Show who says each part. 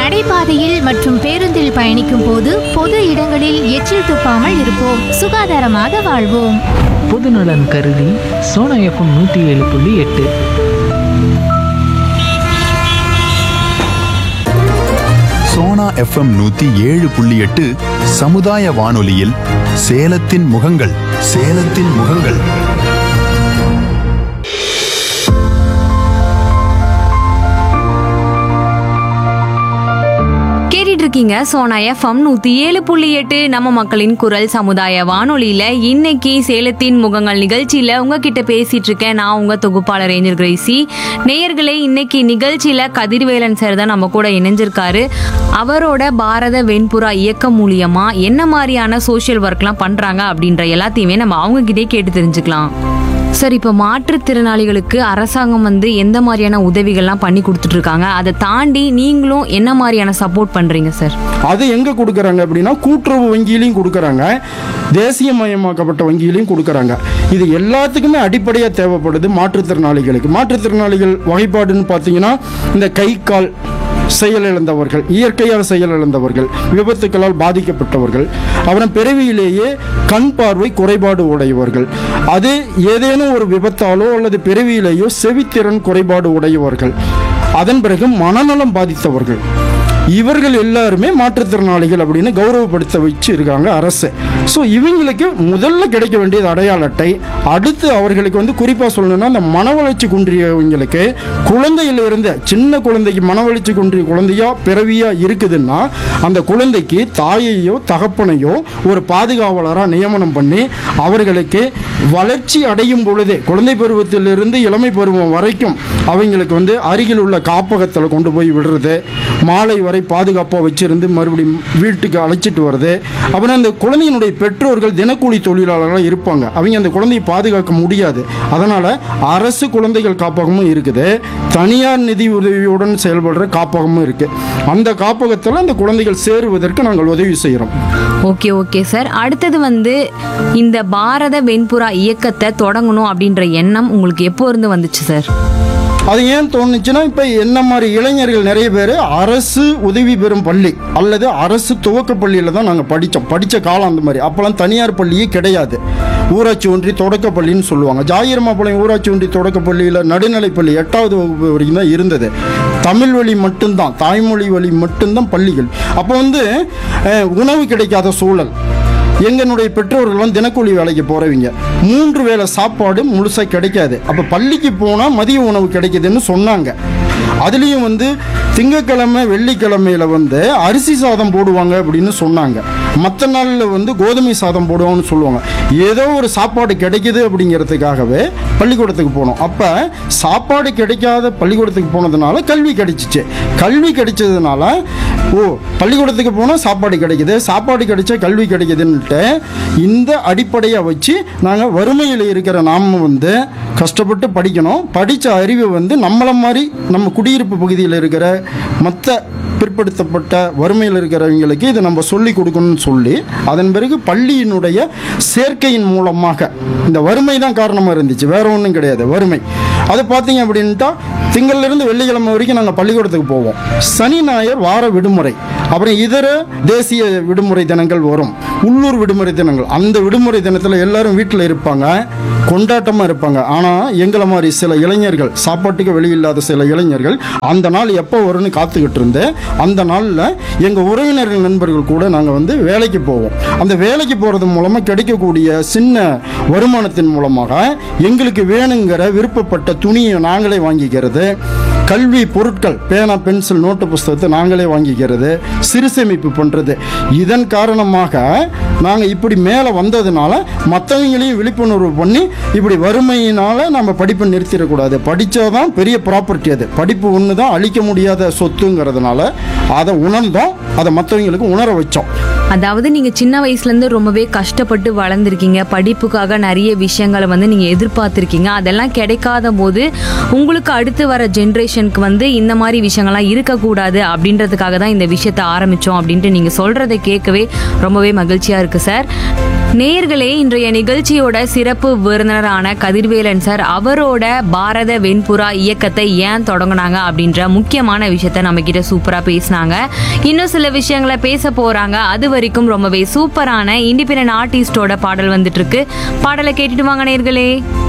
Speaker 1: நடைபாதையில் மற்றும் பேருந்தில் பயணிக்கும் போது பொது இடங்களில் எச்சில் துப்பாமல் இருப்போம் சுகாதாரமாக வாழ்வோம்
Speaker 2: பொதுநலன் கருதி சோனா எஃப்எம் நூற்றி ஏழு புள்ளி எட்டு
Speaker 3: சோனா எஃப்எம் நூத்தி ஏழு புள்ளி எட்டு சமுதாய வானொலியில் சேலத்தின் முகங்கள் சேலத்தின் முகங்கள்
Speaker 4: கேட்டுட்டு இருக்கீங்க சோனா எஃப்எம் நூத்தி ஏழு புள்ளி எட்டு நம்ம மக்களின் குரல் சமுதாய வானொலியில இன்னைக்கு சேலத்தின் முகங்கள் நிகழ்ச்சியில உங்ககிட்ட பேசிட்டு இருக்கேன் நான் உங்க தொகுப்பாளர் ரேஞ்சர் கிரேசி நேயர்களே இன்னைக்கு நிகழ்ச்சியில கதிர்வேலன் சார் தான் நம்ம கூட இணைஞ்சிருக்காரு அவரோட பாரத வெண்புறா இயக்கம் மூலியமா என்ன மாதிரியான சோஷியல் ஒர்க்லாம் பண்றாங்க அப்படின்ற எல்லாத்தையுமே நம்ம அவங்க கிட்டே கேட்டு தெரிஞ்சுக்கலாம் சார் இப்போ மாற்றுத்திறனாளிகளுக்கு அரசாங்கம் வந்து எந்த மாதிரியான உதவிகள்லாம் பண்ணி கொடுத்துட்டு இருக்காங்க அதை தாண்டி நீங்களும் என்ன மாதிரியான சப்போர்ட் பண்றீங்க சார்
Speaker 5: அது எங்கே கொடுக்குறாங்க அப்படின்னா கூட்டுறவு வங்கியிலையும் கொடுக்குறாங்க தேசியமயமாக்கப்பட்ட வங்கியிலையும் கொடுக்குறாங்க இது எல்லாத்துக்குமே அடிப்படையாக தேவைப்படுது மாற்றுத்திறனாளிகளுக்கு மாற்றுத்திறனாளிகள் வகைப்பாடுன்னு பார்த்தீங்கன்னா இந்த கை கால் செயலிழந்தவர்கள் இயற்கையாக செயலிழந்தவர்கள் விபத்துக்களால் பாதிக்கப்பட்டவர்கள் அப்புறம் பிறவியிலேயே கண் பார்வை குறைபாடு உடையவர்கள் அது ஏதேனும் ஒரு விபத்தாலோ அல்லது பிறவியிலேயோ செவித்திறன் குறைபாடு உடையவர்கள் அதன் பிறகு மனநலம் பாதித்தவர்கள் இவர்கள் எல்லாருமே மாற்றுத்திறனாளிகள் அப்படின்னு கௌரவப்படுத்த வச்சு இருக்காங்க அரசு ஸோ இவங்களுக்கு முதல்ல கிடைக்க வேண்டியது அடையாள அட்டை அடுத்து அவர்களுக்கு வந்து குறிப்பாக சொல்லணும்னா அந்த மன வளர்ச்சி குன்றியவங்களுக்கு குழந்தையில இருந்த சின்ன குழந்தைக்கு மன வளர்ச்சி குன்றிய குழந்தையா பிறவியா இருக்குதுன்னா அந்த குழந்தைக்கு தாயையோ தகப்பனையோ ஒரு பாதுகாவலராக நியமனம் பண்ணி அவர்களுக்கு வளர்ச்சி அடையும் பொழுதே குழந்தை பருவத்திலிருந்து இளமை பருவம் வரைக்கும் அவங்களுக்கு வந்து அருகில் உள்ள காப்பகத்தில் கொண்டு போய் விடுறது மாலை வரை பாதுகாப்பாக வச்சிருந்து மறுபடியும் வீட்டுக்கு அழைச்சிட்டு வருது அப்புறம் அந்த குழந்தையினுடைய பெற்றோர்கள் தினக்கூலி தொழிலாளர்களாக இருப்பாங்க அவங்க அந்த குழந்தையை பாதுகாக்க முடியாது அதனால் அரசு குழந்தைகள் காப்பகமும் இருக்குது தனியார் நிதி உதவியுடன் செயல்படுற காப்பகமும் இருக்குது அந்த காப்பகத்தில் அந்த குழந்தைகள் சேருவதற்கு நாங்கள் உதவி செய்கிறோம்
Speaker 4: ஓகே ஓகே சார் அடுத்தது வந்து இந்த பாரத வெண்புறா இயக்கத்தை தொடங்கணும் அப்படின்ற எண்ணம் உங்களுக்கு எப்போ இருந்து வந்துச்சு சார்
Speaker 5: அது ஏன் தோணுச்சுன்னா இப்போ என்ன மாதிரி இளைஞர்கள் நிறைய பேர் அரசு உதவி பெறும் பள்ளி அல்லது அரசு துவக்க பள்ளியில் தான் நாங்கள் படித்தோம் படித்த காலம் அந்த மாதிரி அப்போல்லாம் தனியார் பள்ளியே கிடையாது ஊராட்சி ஒன்றி தொடக்க பள்ளின்னு சொல்லுவாங்க ஜாயிரமாப்பாளையம் ஊராட்சி ஒன்றி தொடக்க பள்ளியில் நடுநிலைப் பள்ளி எட்டாவது வகுப்பு வரைக்கும் தான் இருந்தது தமிழ் வழி மட்டும்தான் தாய்மொழி வழி மட்டும்தான் பள்ளிகள் அப்போ வந்து அஹ், உணவு கிடைக்காத சூழல் எங்களுடைய பெற்றோர்கள்லாம் தினக்கூலி வேலைக்கு போகிறவங்க மூன்று வேளை சாப்பாடு முழுசாக கிடைக்காது அப்போ பள்ளிக்கு போனால் மதிய உணவு கிடைக்குதுன்னு சொன்னாங்க அதுலேயும் வந்து திங்கக்கிழமை வெள்ளிக்கிழமையில வந்து அரிசி சாதம் போடுவாங்க அப்படின்னு சொன்னாங்க மற்ற நாளில் வந்து கோதுமை சாதம் போடுவாங்கன்னு சொல்லுவாங்க ஏதோ ஒரு சாப்பாடு கிடைக்குது அப்படிங்கிறதுக்காகவே பள்ளிக்கூடத்துக்கு போனோம் அப்போ சாப்பாடு கிடைக்காத பள்ளிக்கூடத்துக்கு போனதுனால கல்வி கிடைச்சிச்சு கல்வி கிடைச்சதுனால ஓ பள்ளிக்கூடத்துக்கு போனால் சாப்பாடு கிடைக்குது சாப்பாடு கிடைச்சா கல்வி கிடைக்குதுன்னுட்டு இந்த அடிப்படையை வச்சு நாங்கள் வறுமையில் இருக்கிற நாம் வந்து கஷ்டப்பட்டு படிக்கணும் படித்த அறிவு வந்து நம்மளை மாதிரி நம்ம குடியிருப்பு பகுதியில் இருக்கிற மற்ற பிற்படுத்தப்பட்ட வறுமையில் இருக்கிறவங்களுக்கு இதை நம்ம சொல்லி கொடுக்கணும்னு சொல்லி அதன் பிறகு பள்ளியினுடைய சேர்க்கையின் மூலமாக இந்த வறுமை தான் காரணமாக இருந்துச்சு வேற ஒன்றும் கிடையாது வறுமை அது பார்த்தீங்க அப்படின்ட்டா திங்கள்லேருந்து வெள்ளிக்கிழமை வரைக்கும் நாங்கள் பள்ளிக்கூடத்துக்கு போவோம் சனி ஞாயிறு வார விடுமுறை அப்புறம் இதர தேசிய விடுமுறை தினங்கள் வரும் உள்ளூர் விடுமுறை தினங்கள் அந்த விடுமுறை தினத்தில் எல்லாரும் வீட்டில் இருப்பாங்க கொண்டாட்டமாக இருப்பாங்க ஆனால் எங்களை மாதிரி சில இளைஞர்கள் சாப்பாட்டுக்கு வெளியில்லாத சில இளைஞர்கள் அந்த நாள் எப்போ வரும்னு காத்துக்கிட்டு இருந்து அந்த நாளில் எங்கள் உறவினர்கள் நண்பர்கள் கூட நாங்கள் வந்து வேலைக்கு போவோம் அந்த வேலைக்கு போகிறது மூலமாக கிடைக்கக்கூடிய சின்ன வருமானத்தின் மூலமாக எங்களுக்கு வேணுங்கிற விருப்பப்பட்ட துணியை நாங்களே வாங்கிக்கிறது கல்வி பொருட்கள் பேனா பென்சில் நோட்டு புஸ்தகத்தை நாங்களே வாங்கிக்கிறது சிறு சேமிப்பு பண்ணுறது இதன் காரணமாக நாங்கள் இப்படி மேலே வந்ததுனால மற்றவங்களையும் விழிப்புணர்வு பண்ணி இப்படி வறுமையினால் நம்ம படிப்பை நிறுத்திடக்கூடாது படித்தாதான் பெரிய ப்ராப்பர்ட்டி அது படிப்பு ஒன்று தான் அழிக்க முடியாத சொத்துங்கிறதுனால அதை உணர்ந்தோம் அதை மற்றவங்களுக்கு உணர வச்சோம்
Speaker 4: அதாவது நீங்க சின்ன வயசுல இருந்து ரொம்பவே கஷ்டப்பட்டு வளர்ந்துருக்கீங்க படிப்புக்காக நிறைய விஷயங்களை வந்து நீங்க எதிர்பார்த்திருக்கீங்க அதெல்லாம் கிடைக்காத போது உங்களுக்கு அடுத்து வர ஜென்ரேஷனுக்கு வந்து இந்த மாதிரி விஷயங்கள்லாம் இருக்கக்கூடாது அப்படின்றதுக்காக தான் இந்த விஷயத்த ஆரம்பிச்சோம் அப்படின்ட்டு நீங்க சொல்றதை கேட்கவே ரொம்பவே மகிழ்ச்சியா இருக்கு சார் நேயர்களே இன்றைய நிகழ்ச்சியோட சிறப்பு விருந்தினரான கதிர்வேலன் சார் அவரோட பாரத வெண்புறா இயக்கத்தை ஏன் தொடங்குனாங்க அப்படின்ற முக்கியமான விஷயத்த நம்ம கிட்ட சூப்பரா பேசினாங்க இன்னும் சில விஷயங்களை பேச போறாங்க அது வரைக்கும் ரொம்பவே சூப்பரான இண்டிபெண்டன்ட் ஆர்டிஸ்டோட பாடல் வந்துட்டு இருக்கு பாடலை கேட்டுட்டு வாங்க நேயர்களே